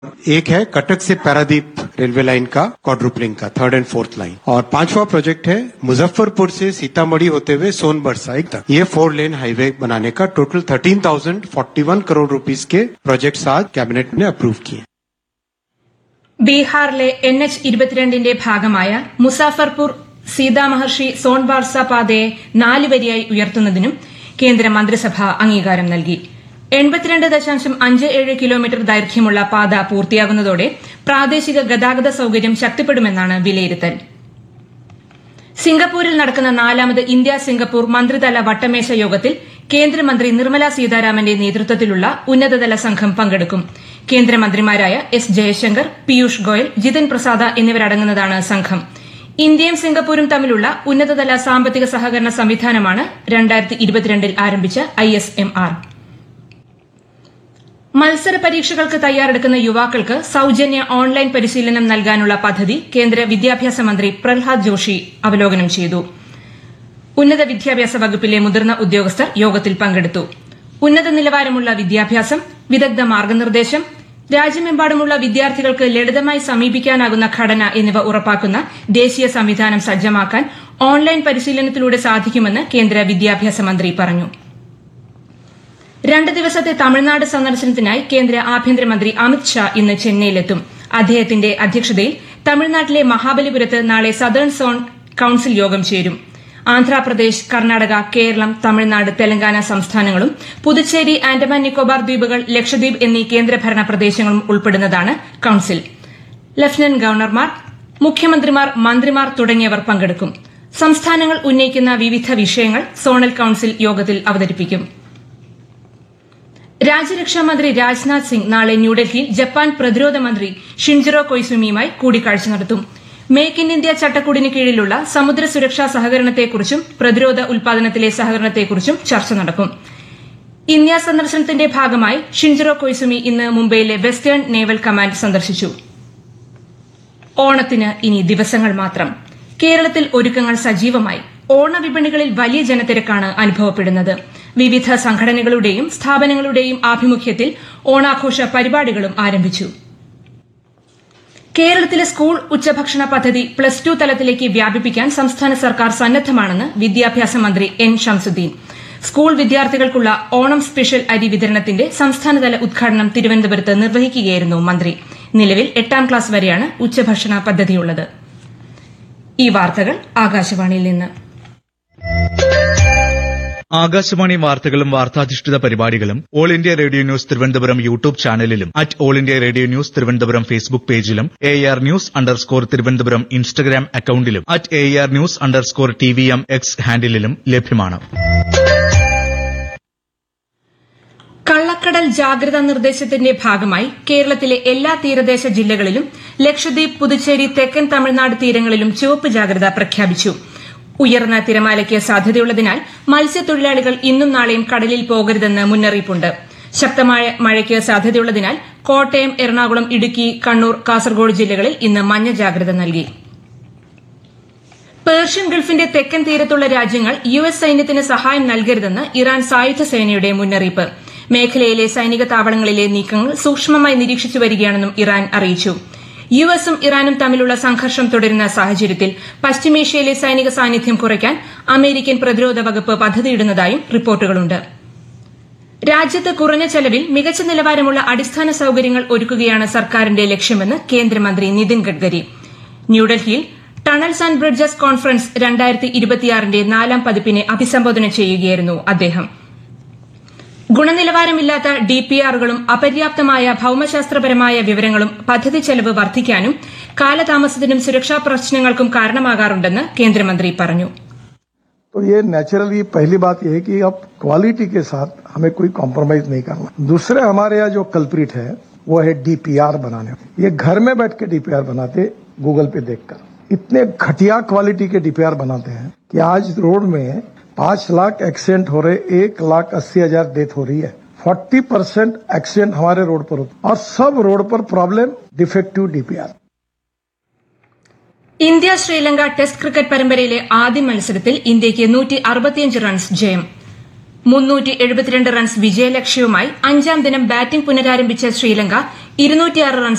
एक है कटक से पारादीप रेलवे लाइन का क्वाड्रुपलिंग का थर्ड एंड फोर्थ लाइन और पांचवा प्रोजेक्ट है मुजफ्फरपुर से सीतामढ़ी होते हुए सोनभर साइड तक ये फोर लेन हाईवे बनाने का total thirteen thousand forty one crore rupees के प्रोजेक्ट्स आज कैबिनेट ने अप्रूव किए ബീഹാറിലെ എൻ എച്ച് ഇരുപത്തിരണ്ടിന്റെ ഭാഗമായ മുസാഫർപൂർ സീതാമഹർഷി സോൺബാർസ പാതയെ നാല് വരിയായി ഉയർത്തുന്നതിനും കേന്ദ്ര മന്ത്രിസഭ അംഗീകാരം നൽകി എൺപത്തിരണ്ട് ദശാംശം അഞ്ച് ഏഴ് കിലോമീറ്റർ ദൈർഘ്യമുള്ള പാത പൂർത്തിയാകുന്നതോടെ പ്രാദേശിക ഗതാഗത സൌകര്യം ശക്തിപ്പെടുമെന്നാണ് വിലയിരുത്തൽ സിംഗപ്പൂരിൽ നടക്കുന്ന നാലാമത് ഇന്ത്യ സിംഗപ്പൂർ മന്ത്രിതല വട്ടമേശ യോഗത്തിൽ കേന്ദ്രമന്ത്രി നിർമ്മല സീതാരാമന്റെ നേതൃത്വത്തിലുള്ള ഉന്നതതല സംഘം പങ്കെടുക്കും കേന്ദ്രമന്ത്രിമാരായ എസ് ജയശങ്കർ പീയൂഷ് ഗോയൽ ജിതിൻ പ്രസാദ എന്നിവരടങ്ങുന്നതാണ് സംഘം ഇന്ത്യയും സിംഗപ്പൂരും തമ്മിലുള്ള ഉന്നതതല സാമ്പത്തിക സഹകരണ സംവിധാനമാണ് രണ്ടായിരത്തി ഇരുപത്തിരണ്ടിൽ ആരംഭിച്ച ഐ എസ് എം ആർ മത്സര പരീക്ഷകൾക്ക് തയ്യാറെടുക്കുന്ന യുവാക്കൾക്ക് സൌജന്യ ഓൺലൈൻ പരിശീലനം നൽകാനുള്ള പദ്ധതി കേന്ദ്ര വിദ്യാഭ്യാസ മന്ത്രി പ്രഹ്ലാദ് ജോഷി അവലോകനം ചെയ്തു ഉന്നത വിദ്യാഭ്യാസ വകുപ്പിലെ മുതിർന്ന ഉദ്യോഗസ്ഥർ യോഗത്തിൽ പങ്കെടുത്തു ഉന്നത നിലവാരമുള്ള വിദ്യാഭ്യാസം വിദഗ്ധ മാർഗനിർദ്ദേശം രാജ്യമെമ്പാടുമുള്ള വിദ്യാർത്ഥികൾക്ക് ലളിതമായി സമീപിക്കാനാകുന്ന ഘടന എന്നിവ ഉറപ്പാക്കുന്ന ദേശീയ സംവിധാനം സജ്ജമാക്കാൻ ഓൺലൈൻ പരിശീലനത്തിലൂടെ സാധിക്കുമെന്ന് കേന്ദ്ര വിദ്യാഭ്യാസ മന്ത്രി പറഞ്ഞു രണ്ട് ദിവസത്തെ തമിഴ്നാട് സന്ദർശനത്തിനായി കേന്ദ്ര ആഭ്യന്തരമന്ത്രി അമിത് ഷാ ഇന്ന് ചെന്നൈയിലെത്തും അദ്ദേഹത്തിന്റെ അധ്യക്ഷതയിൽ തമിഴ്നാട്ടിലെ മഹാബലിപുരത്ത് നാളെ സദേൺ സോൺ കൌൺസിൽ യോഗം ചേരും ആന്ധ്രാപ്രദേശ് കർണാടക കേരളം തമിഴ്നാട് തെലങ്കാന സംസ്ഥാനങ്ങളും പുതുച്ചേരി ആൻഡമാൻ നിക്കോബാർ ദ്വീപുകൾ ലക്ഷദ്വീപ് എന്നീ കേന്ദ്രഭരണ പ്രദേശങ്ങളും ഉൾപ്പെടുന്നതാണ് കൌൺസിൽ ലഫ്റ്റനന്റ് ഗവർണർമാർ മുഖ്യമന്ത്രിമാർ മന്ത്രിമാർ തുടങ്ങിയവർ പങ്കെടുക്കും സംസ്ഥാനങ്ങൾ ഉന്നയിക്കുന്ന വിവിധ വിഷയങ്ങൾ സോണൽ കൌൺസിൽ യോഗത്തിൽ അവതരിപ്പിക്കും രാജ്യരക്ഷാമന്ത്രി രാജ്നാഥ് സിംഗ് നാളെ ന്യൂഡൽഹിയിൽ ജപ്പാൻ പ്രതിരോധ മന്ത്രി ഷിൻജിറോ കൊയ്സുമിയുമായി കൂടിക്കാഴ്ച നടത്തും മേക്ക് ഇൻ ഇന്ത്യ ചട്ടക്കൂടിന് കീഴിലുള്ള സമുദ്ര സുരക്ഷാ സഹകരണത്തെക്കുറിച്ചും പ്രതിരോധ ഉൽപാദനത്തിലെ സഹകരണത്തെക്കുറിച്ചും ചർച്ച നടക്കും ഇന്ത്യ സന്ദർശനത്തിന്റെ ഭാഗമായി ഷിൻജിറോ കൊയ്സുമി ഇന്ന് മുംബൈയിലെ വെസ്റ്റേൺ നേവൽ കമാൻഡ് സന്ദർശിച്ചു ഓണത്തിന് ഇനി ദിവസങ്ങൾ മാത്രം കേരളത്തിൽ ഒരുക്കങ്ങൾ സജീവമായി ഓണവിപണികളിൽ വലിയ ജനത്തിരക്കാണ് അനുഭവപ്പെടുന്നത് വിവിധ സംഘടനകളുടെയും സ്ഥാപനങ്ങളുടെയും ആഭിമുഖ്യത്തിൽ ഓണാഘോഷ പരിപാടികളും ആരംഭിച്ചു കേരളത്തിലെ സ്കൂൾ ഉച്ചഭക്ഷണ പദ്ധതി പ്ലസ് ടു തലത്തിലേക്ക് വ്യാപിപ്പിക്കാൻ സംസ്ഥാന സർക്കാർ സന്നദ്ധമാണെന്ന് വിദ്യാഭ്യാസ മന്ത്രി എൻ ഷംസുദ്ദീൻ സ്കൂൾ വിദ്യാർത്ഥികൾക്കുള്ള ഓണം സ്പെഷ്യൽ അരി വിതരണത്തിന്റെ സംസ്ഥാനതല ഉദ്ഘാടനം തിരുവനന്തപുരത്ത് നിർവഹിക്കുകയായിരുന്നു മന്ത്രി നിലവിൽ എട്ടാം ക്ലാസ് വരെയാണ് ഉച്ചഭക്ഷണ പദ്ധതിയുള്ളത് ഈ വാർത്തകൾ ആകാശവാണിയിൽ നിന്ന് ആകാശവാണി വാർത്തകളും വാർത്താധിഷ്ഠിത പരിപാടികളും all India radio news Thiruvananthapuram YouTube ചാനലിലും at all India radio news Thiruvananthapuram Facebook പേജിലും A R news underscore Thiruvananthapuram Instagram അക്കൌണ്ടിലും at A R news underscore T V M X ഹാൻഡിലും ലഭ്യമാണ് കള്ളക്കടൽ ജാഗ്രതാ നിർദ്ദേശത്തിന്റെ ഭാഗമായി കേരളത്തിലെ എല്ലാ തീരദേശ ജില്ലകളിലും ലക്ഷദ്വീപ് പുതുച്ചേരി തെക്കൻ തമിഴ്നാട് തീരങ്ങളിലും ചുവപ്പ് ജാഗ്രത പ്രഖ്യാപിച്ചു ഉയർന്ന തിരമാലയ്ക്ക് സാധ്യതയുള്ളതിനാൽ മത്സ്യത്തൊഴിലാളികൾ ഇന്നും നാളെയും കടലിൽ പോകരുതെന്ന് മുന്നറിയിപ്പുണ്ട് ശക്തമായ മഴയ്ക്ക് സാധ്യതയുള്ളതിനാൽ കോട്ടയം എറണാകുളം ഇടുക്കി കണ്ണൂർ കാസർഗോഡ് ജില്ലകളിൽ ഇന്ന് മഞ്ഞ ജാഗ്രത നൽകി പേർഷ്യൻ ഗൾഫിന്റെ തെക്കൻ തീരത്തുള്ള രാജ്യങ്ങൾ യു എസ് സൈന്യത്തിന് സഹായം നൽകരുതെന്ന് ഇറാൻ സായുധ സേനയുടെ മുന്നറിയിപ്പ് മേഖലയിലെ സൈനിക താവളങ്ങളിലെ നീക്കങ്ങൾ സൂക്ഷ്മമായി നിരീക്ഷിച്ചു വരികയാണെന്നും ഇറാൻ അറിയിച്ചു യു എസും ഇറാനും തമ്മിലുള്ള സംഘർഷം തുടരുന്ന സാഹചര്യത്തിൽ പശ്ചിമേഷ്യയിലെ സൈനിക സാന്നിധ്യം കുറയ്ക്കാൻ അമേരിക്കൻ പ്രതിരോധ വകുപ്പ് പദ്ധതിയിടുന്നതായും റിപ്പോർട്ടുകളുണ്ട് രാജ്യത്ത് കുറഞ്ഞ ചെലവിൽ മികച്ച നിലവാരമുള്ള അടിസ്ഥാന സൌകര്യങ്ങൾ ഒരുക്കുകയാണ് സർക്കാരിന്റെ ലക്ഷ്യമെന്ന് കേന്ദ്രമന്ത്രി നിതിൻ ഗഡ്കരി ന്യൂഡൽഹിയിൽ ടണൽസ് ആൻഡ് ബ്രിഡ്ജസ് കോൺഫറൻസ് രണ്ടായിരത്തി ഇരുപത്തിയാറിന്റെ നാലാം പതിപ്പിനെ അഭിസംബോധന ചെയ്യുകയായിരുന്നു അദ്ദേഹം ഗുണനിലവാരമില്ലാത്ത ഡിപിആറുകളും അപര്യാപ്തമായ ഭൌമശാസ്ത്രപരമായ വിവരങ്ങളും പദ്ധതി ചെലവ് വർദ്ധിക്കാനും കാലതാമസത്തിനും സുരക്ഷാ പ്രശ്നങ്ങൾക്കും കാരണമാകാറുണ്ടെന്ന് കേന്ദ്രമന്ത്രി പറഞ്ഞു तो ये नेचुरली पहली बात यह है कि अब क्वालिटी के साथ हमें कोई कॉम्प्रोमाइज नहीं करना दूसरे हमारे यहाँ जो कल्प्रिट है वो है डीपीआर बनाने ये घर में बैठ के डीपीआर बनाते गूगल पे देखकर इतने घटिया क्वालिटी के डीपीआर बनाते हैं कि आज रोड में पांच लाख एक्सीडेंट हो रहे एक लाख अस्सी हजार डेथ हो रही है फोर्टी परसेंट एक्सीडेंट हमारे रोड पर होते और सब रोड पर problem defective DPR India Sri Lanka test cricket പരമ്പരയിലെ ആദ്യ മത്സരത്തിൽ ഇന്ത്യയ്ക്ക് നൂറ്റി അറുപത്തിയഞ്ച് റൺസ് ജയം മുന്നൂറ്റി എഴുപത്തിരണ്ട് റൺസ് വിജയലക്ഷ്യവുമായി അഞ്ചാം ദിനം ബാറ്റിംഗ് പുനരാരംഭിച്ച ശ്രീലങ്ക ഇരുന്നൂറ്റിയാറ് റൺസ്